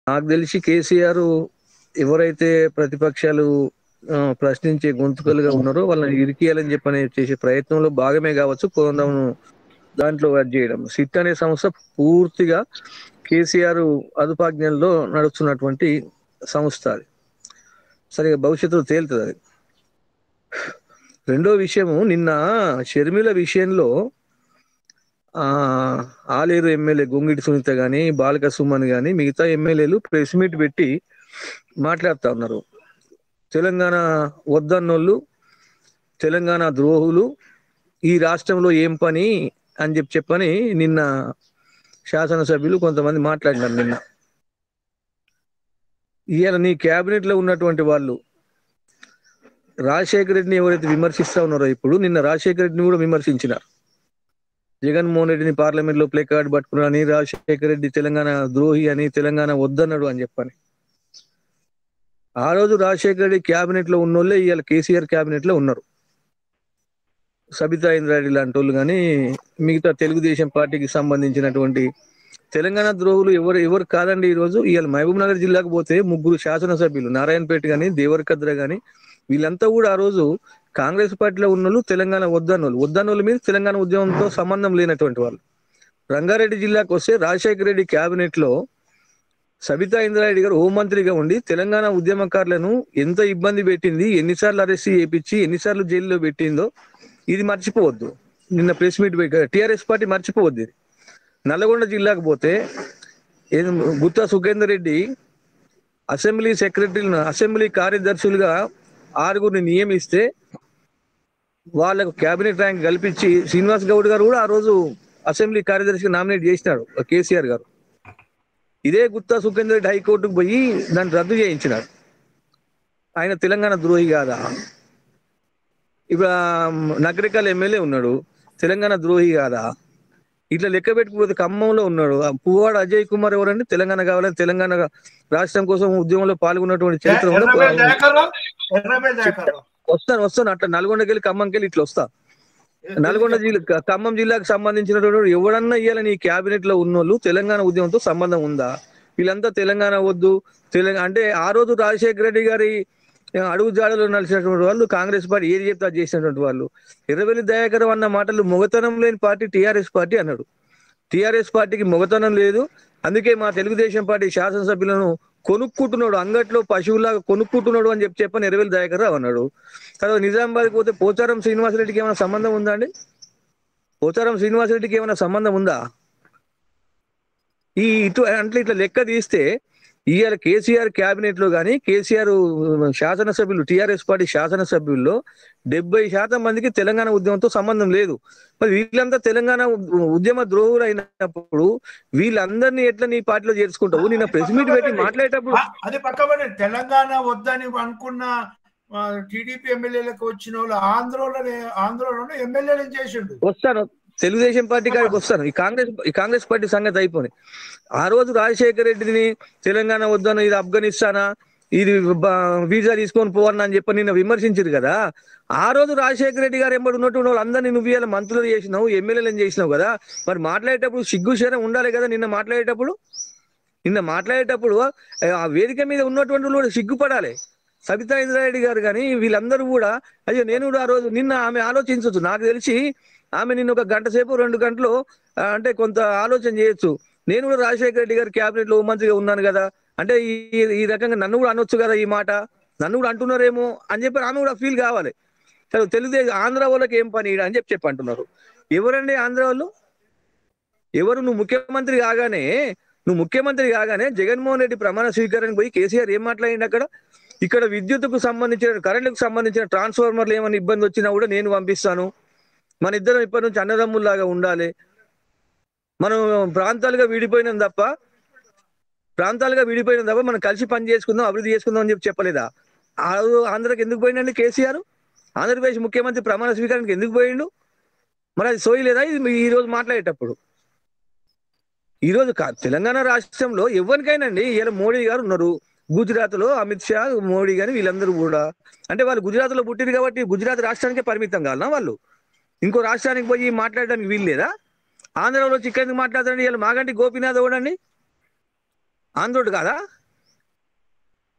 నాకు తెలిసి కేసీఆర్ ఎవరైతే ప్రతిపక్షాలు ఆ, ప్రశ్నించే గొంతుకలుగా ఉన్నారో వాళ్ళని ఇరికియాలని చెప్పని చేసే ప్రయత్నంలో భాగమే కావచ్చు కొందరు దాంట్లో అది చేయడం సిట్ అనే సంస్థ పూర్తిగా కేసీఆర్ అదుపాజ్ఞల్లో నడుస్తున్నటువంటి సంస్థ అది సరిగా భవిష్యత్తులో తేలుతుంది అది రెండో విషయము నిన్న షర్మిల విషయంలో ఆ ఆలేరు ఎమ్మెల్యే గొంగిడి సునీత గాని బాలక సుమన్ గాని మిగతా ఎమ్మెల్యేలు ప్రెస్ మీట్ పెట్టి మాట్లాడుతా ఉన్నారు తెలంగాణ వద్దన్నోళ్ళు తెలంగాణ ద్రోహులు ఈ రాష్ట్రంలో ఏం పని అని చెప్పి చెప్పని నిన్న శాసనసభ్యులు కొంతమంది మాట్లాడినారు నిన్న ఇవాళ నీ కేబినెట్ లో ఉన్నటువంటి వాళ్ళు రాజశేఖర రెడ్డిని ఎవరైతే విమర్శిస్తా ఉన్నారో ఇప్పుడు నిన్న రాజశేఖర రెడ్డిని కూడా విమర్శించినారు జగన్మోహన్ రెడ్డిని పార్లమెంట్ లో ప్లే కార్డ్ పట్టుకున్నారని రాజశేఖర రెడ్డి తెలంగాణ ద్రోహి అని తెలంగాణ వద్దన్నాడు అని చెప్పని ఆ రోజు రాజశేఖర రెడ్డి క్యాబినెట్ లో ఉన్నోళ్ళే ఇవాళ కేసీఆర్ క్యాబినెట్ లో ఉన్నారు సబితా ఇంద్రారెడ్డి లాంటి వాళ్ళు కానీ మిగతా తెలుగుదేశం పార్టీకి సంబంధించినటువంటి తెలంగాణ ద్రోహులు ఎవరు ఎవరు కాదండి ఈ రోజు ఇవాళ మహబూబ్ నగర్ జిల్లాకు పోతే ముగ్గురు శాసనసభ్యులు నారాయణపేట గాని దేవరకద్ర గాని వీళ్ళంతా కూడా ఆ రోజు కాంగ్రెస్ పార్టీలో ఉన్నోళ్ళు తెలంగాణ వద్దన్నోళ్ళు వద్దన్నోళ్ళ మీద తెలంగాణ ఉద్యమంతో సంబంధం లేనటువంటి వాళ్ళు రంగారెడ్డి జిల్లాకు వస్తే రాజశేఖర రెడ్డి క్యాబినెట్ లో సబితా ఇంద్రారెడ్డి గారు హోంమంత్రిగా ఉండి తెలంగాణ ఉద్యమకారులను ఎంత ఇబ్బంది పెట్టింది ఎన్నిసార్లు అరెస్ట్ చేయించి ఎన్నిసార్లు జైల్లో పెట్టిందో ఇది మర్చిపోవద్దు నిన్న ప్రెస్ మీట్ టిఆర్ఎస్ పార్టీ మర్చిపోవద్దు ఇది నల్లగొండ జిల్లాకు పోతే ఏం- గుత్తా సుఖేందర్ రెడ్డి అసెంబ్లీ సెక్రటరీలను అసెంబ్లీ కార్యదర్శులుగా ఆరుగురిని నియమిస్తే వాళ్ళకు కేబినెట్ ర్యాంక్ కల్పించి శ్రీనివాస్ గౌడ్ గారు కూడా ఆ రోజు అసెంబ్లీ కార్యదర్శిగా నామినేట్ చేసినాడు కేసీఆర్ గారు ఇదే గుత్తా సుఖేందర్ రెడ్డి హైకోర్టుకు పోయి దాన్ని రద్దు చేయించినాడు ఆయన తెలంగాణ ద్రోహి కాదా ఇప్పుడు ఆ, నగరికల్ ఎమ్మెల్యే ఉన్నాడు తెలంగాణ ద్రోహి కాదా ఇట్లా లెక్క పెట్టుకుపోతే ఖమ్మంలో ఉన్నాడు ఆ పువ్వాడ అజయ్ కుమార్ ఎవరండి తెలంగాణ కావాలని తెలంగాణ రాష్ట్రం కోసం ఉద్యమంలో పాల్గొన్నటువంటి చరిత్ర ఉన్న- ఎర్రబెల్ దయాకర్రావు ఎర్రబెల్ దయాకర్రావు వస్తాను వస్తాను అట్లా నల్గొండకి వెళ్ళి ఖమ్మంకి వెళ్ళి ఇట్లా వస్తా నల్గొండ జిల్లా ఖమ్మం జిల్లాకు సంబంధించినటువంటి ఎవడన్నా ఇయ్యాల నీ క్యాబినెట్ లో ఉన్నోళ్ళు తెలంగాణ ఉద్యమంతో సంబంధం ఉందా వీళ్ళంతా తెలంగాణ వద్దు తెలంగాణ అంటే ఆ రోజు రాజశేఖర రెడ్డి గారి ఆ, అడుగు జాడలో నడిచినటువంటి వాళ్ళు కాంగ్రెస్ పార్టీ ఏది చెప్తే అది చేసినటువంటి వాళ్ళు ఎర్రవెల్లి దయాకరం అన్న మాటలు మొగతనం లేని పార్టీ టిఆర్ఎస్ పార్టీ అన్నాడు టిఆర్ఎస్ పార్టీకి మొగతనం లేదు అందుకే మా తెలుగుదేశం పార్టీ శాసనసభ్యులను కొనుక్కుంటున్నాడు అంగట్లో పశువులాగా కొనుక్కుంటున్నాడు అని చెప్పి చెప్పని ఎర్రవెల్లి దయాకర్ రావు అన్నాడు తర్వాత నిజామాబాద్ పోతే పోచారం శ్రీనివాసరెడ్డికి ఏమైనా సంబంధం ఉందా అండి పోచారం శ్రీనివాసరెడ్డికి ఏమైనా సంబంధం ఉందా ఈ ఇటు అంటే ఇట్లా లెక్క తీస్తే ఇవాళ కేసీఆర్ క్యాబినెట్ లో గాని కేసీఆర్ శాసనసభ్యులు టిఆర్ఎస్ పార్టీ శాసనసభ్యుల్లో డెబ్బై శాతం మందికి తెలంగాణ ఉద్యమంతో సంబంధం లేదు మరి వీళ్ళంతా తెలంగాణ ఉ- ఉద్యమ ద్రోహులు అయినప్పుడు వీళ్ళందరినీ ఎట్లా నీ పార్టీలో చేర్చుకుంటావు నిన్న ప్రెస్ మీట్ పెట్టి మాట్లాడేటప్పుడు ఆ, అది పక్కబడి తెలంగాణ వద్దని అనుకున్న టీడీపీ ఎమ్మెల్యేలకు వచ్చిన వాళ్ళు ఆంధ్రలోనే ఆంధ్రలోనే ఎమ్మెల్యేలను చేసిండు వస్తాను తెలుగుదేశం పార్టీ కాడికి వస్తాను ఈ కాంగ్రెస్ ఈ కాంగ్రెస్ పార్టీ సంగతి అయిపోయి ఆ రోజు రాజశేఖర రెడ్డిని తెలంగాణ వద్దను ఇది ఆఫ్ఘనిస్తానా ఇది బ- వీసా తీసుకొని పోవన్నా అని చెప్పి నిన్న విమర్శించారు కదా ఆ రోజు రాజశేఖర రెడ్డి గారు ఎంబడి ఉన్నటువంటి వాళ్ళందరినీ నువ్వు ఇవాళ మంత్రులు చేసినావు ఎమ్మెల్యేలను చేసినావు కదా మరి మాట్లాడేటప్పుడు సిగ్గు శరం ఉండాలి కదా నిన్న మాట్లాడేటప్పుడు నిన్న మాట్లాడేటప్పుడు ఆ వేదిక మీద ఉన్నటువంటి వాళ్ళు కూడా సిగ్గుపడాలి సబితా ఇంద్రారెడ్డి గారు కానీ వీళ్ళందరూ కూడా అయ్యో నేను కూడా ఆ రోజు నిన్న ఆమె ఆలోచించవచ్చు నాకు తెలిసి ఆమె నిన్న ఒక గంట సేపు రెండు గంటలు ఆ, అంటే కొంత ఆలోచన చేయొచ్చు నేను కూడా రాజశేఖర రెడ్డి గారి క్యాబినెట్ లో మంత్రిగా ఉన్నాను కదా అంటే ఈ ఈ రకంగా నన్ను కూడా అనొచ్చు కదా ఈ మాట నన్ను కూడా అంటున్నారేమో అని చెప్పి ఆమె కూడా ఫీల్ కావాలి సరే తెలుగుదేశం ఆంధ్ర వాళ్ళకి ఏం పని ఈడ అని చెప్పి చెప్పి అంటున్నారు ఎవరండి ఆంధ్ర వాళ్ళు ఎవరు నువ్వు ముఖ్యమంత్రి కాగానే నువ్వు ముఖ్యమంత్రి కాగానే జగన్మోహన్ రెడ్డి ప్రమాణ స్వీకారానికి పోయి కేసీఆర్ ఏం మాట్లాడింది అక్కడ ఇక్కడ విద్యుత్తుకు సంబంధించిన కరెంటుకు సంబంధించిన ట్రాన్స్ఫార్మర్లు ఏమైనా ఇబ్బంది వచ్చినా కూడా నేను పంపిస్తాను మన ఇద్దరం ఇప్పటి నుంచి అన్నదమ్ముల్లాగా ఉండాలి మనం ప్రాంతాలుగా విడిపోయినాం తప్ప ప్రాంతాలుగా విడిపోయినాం తప్ప మనం కలిసి పని చేసుకుందాం అభివృద్ధి చేసుకుందాం అని చెప్పి చెప్పలేదా ఆ రోజు ఆంధ్రాకి ఎందుకు పోయిందండి కేసీఆర్ ఆంధ్రప్రదేశ్ ముఖ్యమంత్రి ప్రమాణ స్వీకారానికి ఎందుకు పోయిండు మరి అది సోయలేదా ఇది మీ- ఈ రోజు మాట్లాడేటప్పుడు ఈ రోజు కా- తెలంగాణ రాష్ట్రంలో ఎవరికైనాండి ఇలా మోడీ గారు ఉన్నారు గుజరాత్ లో అమిత్ షా మోడీ గాని వీళ్ళందరూ కూడా అంటే వాళ్ళు గుజరాత్ లో పుట్టిరు కాబట్టి గుజరాత్ రాష్ట్రానికే పరిమితం కావాలనా వాళ్ళు ఇంకో రాష్ట్రానికి పోయి మాట్లాడడానికి వీలు లేదా ఆంధ్రలో చికెన్ మాట్లాడతారండి ఇలా మాగంటి గోపీనాథ్ కూడా అండి ఆంధ్రుడు కాదా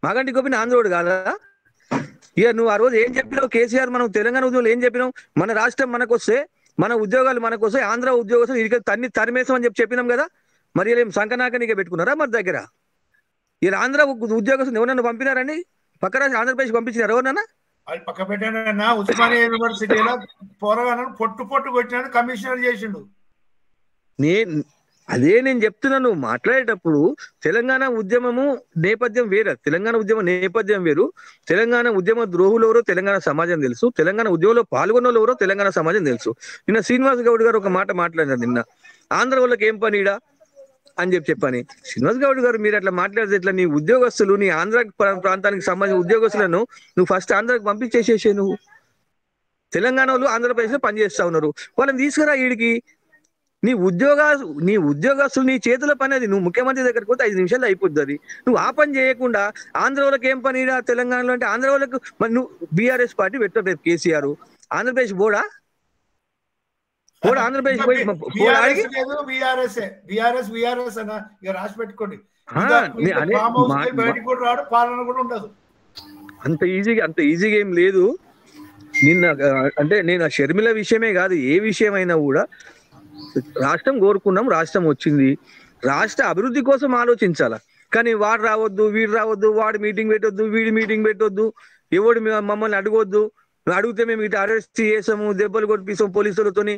మాగంటి గోపిని ఆంధ్రోడు కాదా ఇక నువ్వు ఆ రోజు ఏం చెప్పినావు కేసీఆర్ మనం తెలంగాణ ఉద్యోగులు ఏం చెప్పినావు మన రాష్ట్రం మనకు వస్తే మన ఉద్యోగాలు మనకు వస్తే ఆంధ్ర ఉద్యోగస్తులు ఇది తన్ని తరిమేసం అని చెప్పి చెప్పినాం కదా మరి ఇలా ఏం సంకనాకనిగా పెట్టుకున్నారా మరి దగ్గర ఇలా ఆంధ్ర ఉ- ఉద్యోగస్తులు ఎవరన్నా పంపినారండి పక్క రాష్ట్రం ఆంధ్రప్రదేశ్ పంపించినారు ఎవరన్నా అది పక్క పెట్టానన్నా ఉస్మానియా యూనివర్సిటీలో పోరగాను పొట్టు పొట్టు కొట్టినాడు కమిషనర్ చేసిండు నే అదే నేను చెప్తున్నాను నువ్వు మాట్లాడేటప్పుడు తెలంగాణ ఉద్యమము నేపథ్యం వేరే తెలంగాణ ఉద్యమ నేపథ్యం వేరు తెలంగాణ ఉద్యమ ద్రోహులు ఎవరో తెలంగాణ సమాజం తెలుసు తెలంగాణ ఉద్యమంలో పాల్గొన్న వాళ్ళు ఎవరో తెలంగాణ సమాజం తెలుసు నిన్న శ్రీనివాస్ గౌడ్ గారు ఒక మాట మాట్లాడినారు నిన్న ఆంధ్ర వాళ్ళకి ఏం పనిడా అని చెప్పి చెప్పని శ్రీనివాస్ గౌడ్ గారు మీరు అట్లా మాట్లాడితే ఇట్లా నీ ఉద్యోగస్తులు నీ ఆంధ్ర ప్రా- ప్రాంతానికి సంబంధించిన ఉద్యోగస్తులను నువ్వు ఫస్ట్ ఆంధ్రాకి పంపించేసేసే నువ్వు తెలంగాణ వాళ్ళు ఆంధ్రప్రదేశ్ లో పనిచేస్తా ఉన్నారు వాళ్ళని తీసుకురా వీడికి నీ ఉద్యోగా నీ ఉద్యోగస్తులు నీ చేతుల పని అది నువ్వు ముఖ్యమంత్రి దగ్గరికి పోతే ఐదు నిమిషాలు అయిపోద్ది అది నువ్వు ఆ పని చేయకుండా ఆంధ్ర వాళ్ళకి ఏం పని ఈడ తెలంగాణలో అంటే ఆంధ్ర వాళ్ళకు మరి నువ్వు బీఆర్ఎస్ పార్టీ పెట్టారు రేపు కేసీఆర్ ఆంధ్రప్రదేశ్ బోడా బోడా ఆంధ్రప్రదేశ్ పోయి బోడా ఆడికి బీఆర్ఎస్ లేదు బీఆర్ఎస్ బీఆర్ఎస్ బీఆర్ఎస్ అన్న ఇక రాసి పెట్టుకోండి ఆ, ఇక నే- అదే ఫామ్ హౌస్ మా- కి బయటికి కూడా రాడు పాలన కూడా ఉండదు అంత ఈజీగా అంత ఈజీగా ఏం లేదు నిన్న ఆ, అంటే నేను ఆ షర్మిల విషయమే కాదు ఏ విషయమైనా కూడా రాష్ట్రం కోరుకున్నాం రాష్ట్రం వచ్చింది రాష్ట్ర అభివృద్ధి కోసం ఆలోచించాల కానీ వాడు రావద్దు వీడు రావద్దు వాడు మీటింగ్ పెట్టొద్దు వీడి మీటింగ్ పెట్టొద్దు ఎవడు మ- మమ్మల్ని అడగొద్దు అడిగితే మేము ఇటు అరెస్ట్ చేసాము దెబ్బలు కొట్టిస్తాం పోలీసులతోని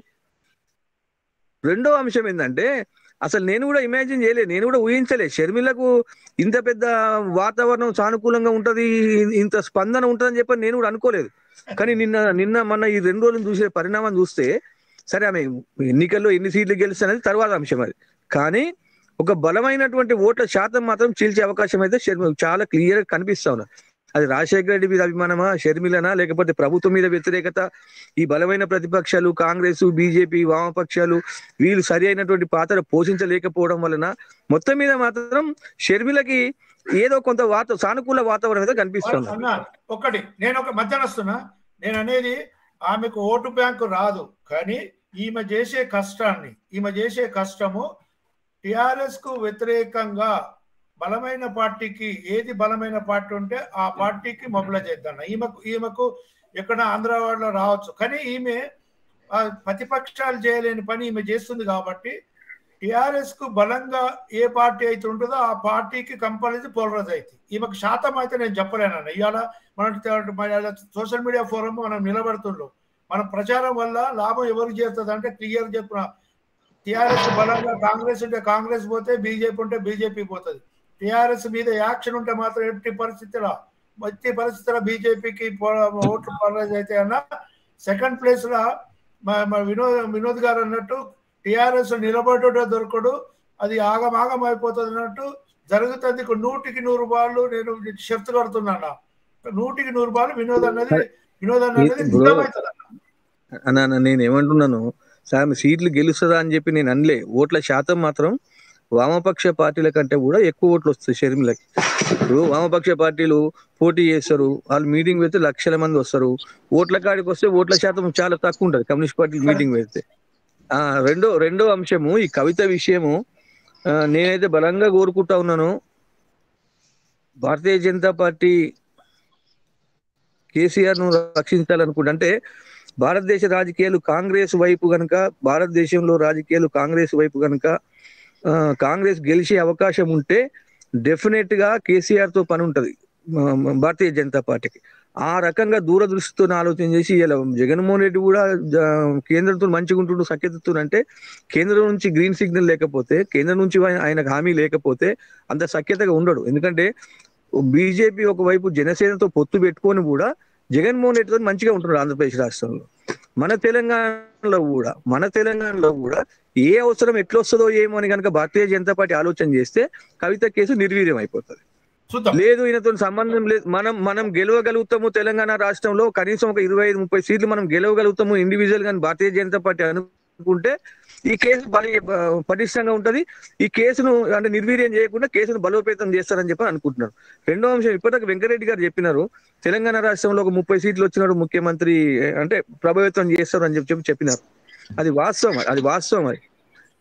రెండో అంశం ఏంటంటే అసలు నేను కూడా ఇమాజిన్ చేయలేదు నేను కూడా ఊహించలే షర్మిలకు ఇంత పెద్ద వాతావరణం సానుకూలంగా ఉంటది ఇంత స్పందన ఉంటదని చెప్పి నేను కూడా అనుకోలేదు కానీ నిన్న నిన్న మొన్న ఈ రెండు రోజులు చూసే పరిణామం చూస్తే సరే ఆమె ఎన్నికల్లో ఎన్ని సీట్లు గెలుస్తున్నది తర్వాత అంశం అది కానీ ఒక బలమైనటువంటి ఓట్ల శాతం మాత్రం చీల్చే అవకాశం అయితే షర్మి చాలా క్లియర్ గా కనిపిస్తా ఉన్నది అది రాజశేఖర రెడ్డి మీద అభిమానమా షర్మిలనా లేకపోతే ప్రభుత్వం మీద వ్యతిరేకత ఈ బలమైన ప్రతిపక్షాలు కాంగ్రెస్ బీజేపీ వామపక్షాలు వీళ్ళు సరి అయినటువంటి పాత్ర పోషించలేకపోవడం వలన మొత్తం మీద మాత్రం షర్మిలకి ఏదో కొంత వాత సానుకూల వాతావరణం అయితే కనిపిస్తుంది అన్న ఒకటి నేను ఒక మధ్యాహ్నం వస్తున్నా నేను అనేది ఆమెకు ఓటు బ్యాంకు రాదు కానీ ఈమె చేసే కష్టాన్ని ఈమె చేసే కష్టము టిఆర్ఎస్ కు వ్యతిరేకంగా బలమైన పార్టీకి ఏది బలమైన పార్టీ ఉంటే ఆ పార్టీకి మొబిలైజ్ చేద్దాం ఈమెకు ఈమెకు ఎక్కడ ఆంధ్ర వాళ్ళలో రావచ్చు కానీ ఈమె ఆ ప్రతిపక్షాలు చేయలేని పని ఈమె చేస్తుంది కాబట్టి టిఆర్ఎస్ కు బలంగా ఏ పార్టీ అయితే ఉంటుందో ఆ పార్టీకి కంపల్సరీ పోలరైజ్ అవుతుంది ఈమెకు శాతం అయితే నేను చెప్పలేనన్న ఇవాళ మన సోషల్ మీడియా ఫోరం మనం నిలబడుతుండ్రు మన ప్రచారం వల్ల లాభం ఎవరికి చేస్తుంది అంటే క్లియర్ చెప్పిన టిఆర్ఎస్ బలంగా కాంగ్రెస్ ఉంటే కాంగ్రెస్ పోతే బీజేపీ ఉంటే బీజేపీ పోతుంది టిఆర్ఎస్ మీద యాక్షన్ ఉంటే మాత్రం ఎట్టి పరిస్థితిలో ఎట్టి పరిస్థితిలో బీజేపీకి ఓట్లు పోలరైజ్ అయితే అన్న సెకండ్ ప్లేస్ లో మా- మా వినోద్ వినోద్ గారు అన్నట్టు టిఆర్ఎస్ నిలబడ్డ దొరకడు అది ఆగమాగం అయిపోతుంది అన్నట్టు జరుగుతుంది ఇక్కడ నూటికి నూరు బాళ్ళు నేను షర్తు కడుతున్నాను నూటికి నూరు బాళ్ళు వినోద్ అన్నది వినోద్ అన్నది ఇప్పుడు- నిజమవుతుంది అన్న నేను ఏమంటున్నాను సార్ సీట్లు గెలుస్తుందా అని చెప్పి నేను అనలే ఓట్ల శాతం మాత్రం వామపక్ష పార్టీల కంటే కూడా ఎక్కువ ఓట్లు వస్తాయి షర్మిలకి ఇప్పుడు వామపక్ష పార్టీలు పోటీ చేస్తారు వాళ్ళు మీటింగ్ పెడితే లక్షల మంది వస్తారు ఓట్ల కాడికి వస్తే ఓట్ల శాతం చాలా తక్కువ ఉంటది కమ్యూనిస్ట్ పార్టీ మీటింగ్ పెడితే ఆ రెండో రెండో అంశము ఈ కవిత విషయము ఆ, నేనైతే బలంగా కోరుకుంటా ఉన్నాను భారతీయ జనతా పార్టీ కేసీఆర్ ను రక్షించాలనుకుంటే అంటే భారతదేశ రాజకీయాలు కాంగ్రెస్ వైపు గనక భారతదేశంలో రాజకీయాలు కాంగ్రెస్ వైపు గనక ఆ, కాంగ్రెస్ గెలిచే అవకాశం ఉంటే డెఫినెట్ గా కేసీఆర్ తో పని ఉంటది ఆ, భారతీయ జనతా పార్టీకి ఆ రకంగా దూరదృష్టితో ఆలోచన చేసి ఇలా జగన్మోహన్ రెడ్డి కూడా జ- కేంద్రంతో మంచిగా ఉంటుండు సఖ్యతతో అంటే కేంద్రం నుంచి గ్రీన్ సిగ్నల్ లేకపోతే కేంద్రం నుంచి ఆయన- ఆయనకు హామీ లేకపోతే అంత సఖ్యతగా ఉండడు ఎందుకంటే బీజేపీ ఒకవైపు జనసేనతో పొత్తు పెట్టుకొని కూడా జగన్మోహన్ రెడ్డితో మంచిగా ఉంటున్నారు ఆంధ్రప్రదేశ్ రాష్ట్రంలో మన తెలంగాణలో కూడా మన తెలంగాణలో కూడా ఏ అవసరం ఎట్లొస్తుందో ఏమో అని కనుక భారతీయ జనతా పార్టీ ఆలోచన చేస్తే కవిత కేసు నిర్వీర్యం అయిపోతుంది చూద్దాం లేదు ఈయనతో సంబంధం లేదు మనం మనం గెలవగలుగుతాము తెలంగాణ రాష్ట్రంలో కనీసం ఒక ఇరవై ఐదు ముప్పై సీట్లు మనం గెలవగలుగుతాము ఇండివిజువల్ గా భారతీయ జనతా పార్టీ అనుకుంటే ఈ కేసు బలి బ- పటిష్టంగా ఉంటది ఈ కేసును అంటే నిర్వీర్యం చేయకుండా కేసును బలోపేతం చేస్తారని చెప్పి అనుకుంటున్నారు రెండో అంశం ఇప్పటిదాకా వెంకరెడ్డి గారు చెప్పినారు తెలంగాణ రాష్ట్రంలో ఒక ముప్పై సీట్లు వచ్చినాడు ముఖ్యమంత్రి అంటే ప్రభావితం చేస్తారు అని చెప్పి చెప్పి చెప్పినారు అది వాస్తవం అది వాస్తవం అది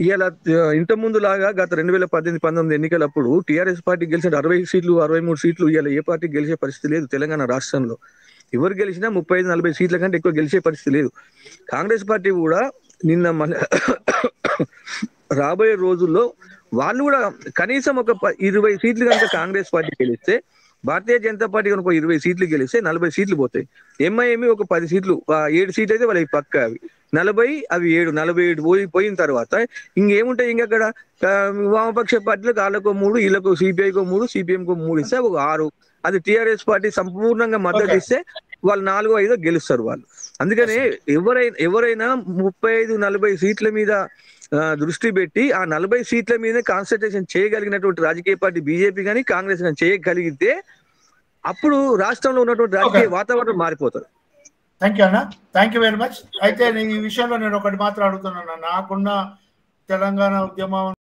ఇవాళ ఇంత ముందు లాగా గత రెండు వేల పద్దెనిమిది పంతొమ్మిది ఎన్నికలప్పుడు టీఆర్ఎస్ పార్టీ గెలిచిన అరవై సీట్లు అరవై మూడు సీట్లు ఇవాళ ఏ పార్టీ గెలిచే పరిస్థితి లేదు తెలంగాణ రాష్ట్రంలో ఎవరు గెలిచినా ముప్పై ఐదు నలభై సీట్ల కంటే ఎక్కువ గెలిచే పరిస్థితి లేదు కాంగ్రెస్ పార్టీ కూడా నిన్న మన రాబోయే రోజుల్లో వాళ్ళు కూడా కనీసం ఒక ప- ఇరవై సీట్లు కనుక కాంగ్రెస్ పార్టీ గెలిస్తే భారతీయ జనతా పార్టీ కనుక ఒక ఇరవై సీట్లు గెలిస్తే నలభై సీట్లు పోతాయి ఎంఐఎంఈ ఒక పది సీట్లు ఆ ఏడు సీట్లు అయితే వాళ్ళకి పక్క అవి నలభై అవి ఏడు నలభై ఏడు పోయి పోయిన తర్వాత ఇంకేముంటాయి ఇంకక్కడ ఆ, వామపక్ష పార్టీలకు వాళ్ళకు మూడు వీళ్ళకు సిపిఐకో మూడు సిపిఎంకో మూడు ఇస్తే ఒక ఆరు అది టిఆర్ఎస్ పార్టీ సంపూర్ణంగా మద్దతు Okay. ఇస్తే వాళ్ళు నాలుగో ఐదో గెలుస్తారు వాళ్ళు అందుకనే ఎవరైనా ఎవరైనా ముప్పై ఐదు నలభై సీట్ల మీద ఆ, దృష్టి పెట్టి ఆ నలభై సీట్ల మీద కాన్సన్ట్రేషన్ చేయగలిగినటువంటి రాజకీయ పార్టీ బీజేపీ కానీ కాంగ్రెస్ కానీ చేయగలిగితే అప్పుడు రాష్ట్రంలో ఉన్నటువంటి రాజకీయ వాతావరణం మారిపోతుంది థ్యాంక్ యూ అన్న థ్యాంక్ యూ వెరీ మచ్ అయితే నేను ఈ విషయంలో నేను ఒకటి మాత్రం అడుగుతున్నాను నాకున్న తెలంగాణ ఉద్యమం